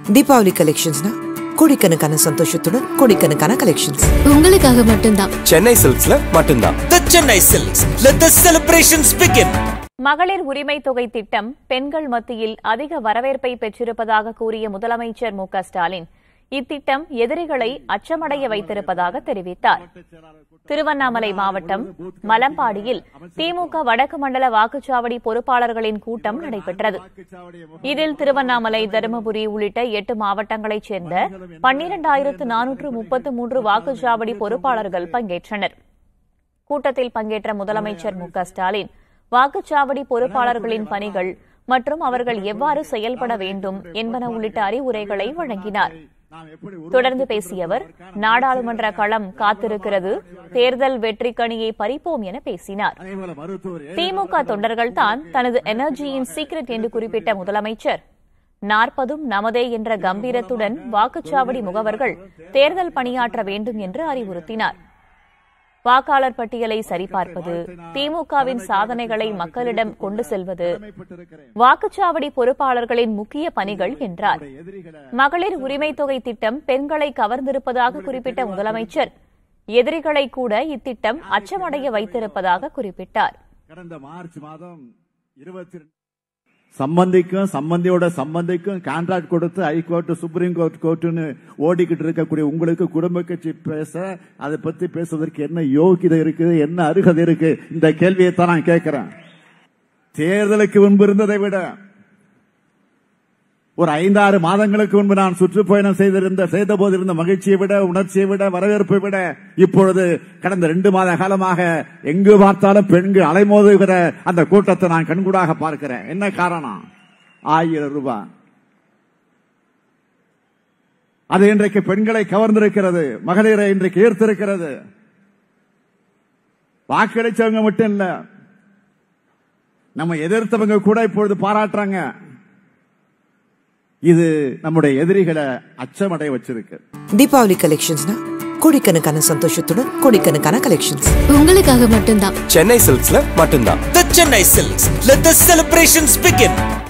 தீபாவளி கலெக்ஷன்ஸ்னா கோடிக்கணக்கான சந்தோஷத்துடன் கோடிக்கணக்கான கலெக்ஷன்ஸ் உங்களுக்காக மட்டும்தான் சென்னை சில்க்ஸ்ல மட்டும்தான் The Chennai Silks. Let the celebrations begin. மகளிர் உரிமை தொகை திட்டம் பெண்கள் மத்தியில் அதிக வரவேற்பை பெற்றிருப்பதாக கூறிய முதலமைச்சர் மு க ஸ்டாலின் இத்திட்டம் எதிரிகளை அச்சமடைய வைத்திருப்பதாக தெரிவித்தார் திருவண்ணாமலை மாவட்டம் மலம்பாடியில் திமுக வடக்கு மண்டல வாக்குச்சாவடி பொறுப்பாளர்களின் கூட்டம் நடைபெற்றது இதில் திருவண்ணாமலை தருமபுரி உள்ளிட்ட எட்டு மாவட்டங்களைச் சேர்ந்த பன்னிரண்டாயிரத்து நானூற்று முப்பத்து மூன்று வாக்குச்சாவடி பொறுப்பாளர்கள் பங்கேற்றனர் கூட்டத்தில் பங்கேற்ற முதலமைச்சர் மு க ஸ்டாலின் வாக்குச்சாவடி பொறுப்பாளர்களின் பணிகள் மற்றும் அவர்கள் எவ்வாறு செயல்பட வேண்டும் என்பன உள்ளிட்ட அறிவுரைகளை வழங்கினார் தொடர்ந்து பேசிய அவர் நாடாளுமன்ற களம் காத்திருக்கிறது தேர்தல் வெற்றி கனியை பறிப்போம் என பேசினார் திமுக தொண்டர்கள் தான் தனது எனர்ஜியின் சீக்ரெட் என்று குறிப்பிட்ட முதலமைச்சர் நாற்பதும் நமதே என்ற கம்பீரத்துடன் வாக்குச்சாவடி முகவர்கள் தேர்தல் பணியாற்ற வேண்டும் என்று அறிவுறுத்தினார் வாக்காளர் பட்டியலை சரிபார்ப்பது திமுகவின் சாதனைகளை மக்களிடம் கொண்டு செல்வது வாக்குச்சாவடி பொறுப்பாளர்களின் முக்கிய பணிகள் என்றார் மகளிர் உரிமை தொகை திட்டம் பெண்களை கவர்ந்திருப்பதாக குறிப்பிட்ட முதலமைச்சர் எதிரிகளை கூட இத்திட்டம் அச்சமடைய வைத்திருப்பதாக குறிப்பிட்டார் கடந்த மார்ச் மாதம் இருபத்தி சம்பந்திக்கும் சம்பந்தியோட சம்பந்திக்கும் கான்ட்ராக்ட் கொடுத்து ஹைகோர்ட் சுப்ரீம் கோர்ட் கோர்ட்டுன்னு ஓடிக்கிட்டு இருக்கக்கூடிய உங்களுக்கு குடும்ப கட்சி பேச அதை பத்தி பேசுவதற்கு என்ன யோகிதை இருக்குது என்ன அருகதை இருக்கு இந்த கேள்வியை தான் நான் கேட்கிறேன் தேர்தலுக்கு முன்பு இருந்ததை விட ஒரு ஐந்தாறு மாதங்களுக்கு முன்பு நான் சுற்றுப்பயணம் செய்திருந்த செய்த போது இருந்த மகிழ்ச்சியை விட உணர்ச்சியை விட வரவேற்பை விட இப்பொழுது கடந்த ரெண்டு மாத காலமாக எங்கு பார்த்தாலும் பெண்கள் அலைமோதுகிற அந்த கூட்டத்தை நான் கண்கூடாக பார்க்கிறேன் என்ன காரணம் ஆயிரம் ரூபாய் அது இன்றைக்கு பெண்களை கவர்ந்திருக்கிறது மகளிரை இன்றைக்கு ஈர்த்திருக்கிறது வாக்களிச்சவங்க மட்டும் இல்ல நம்ம எதிர்த்தவங்க கூட இப்பொழுது பாராட்டுறாங்க இது நம்முடைய எதிரிகளை அச்சமடைய வச்சிருக்கு தீபாவளி கலெக்ஷன்ஸ்னா கோடிக்கணக்கான சந்தோஷத்துடன் கோடிக்கணக்கான கலெக்ஷன்ஸ் உங்களுக்காக மட்டும்தான் சென்னை சில்க்ஸ்ல மட்டும்தான் The Chennai Silks. Let the celebrations begin.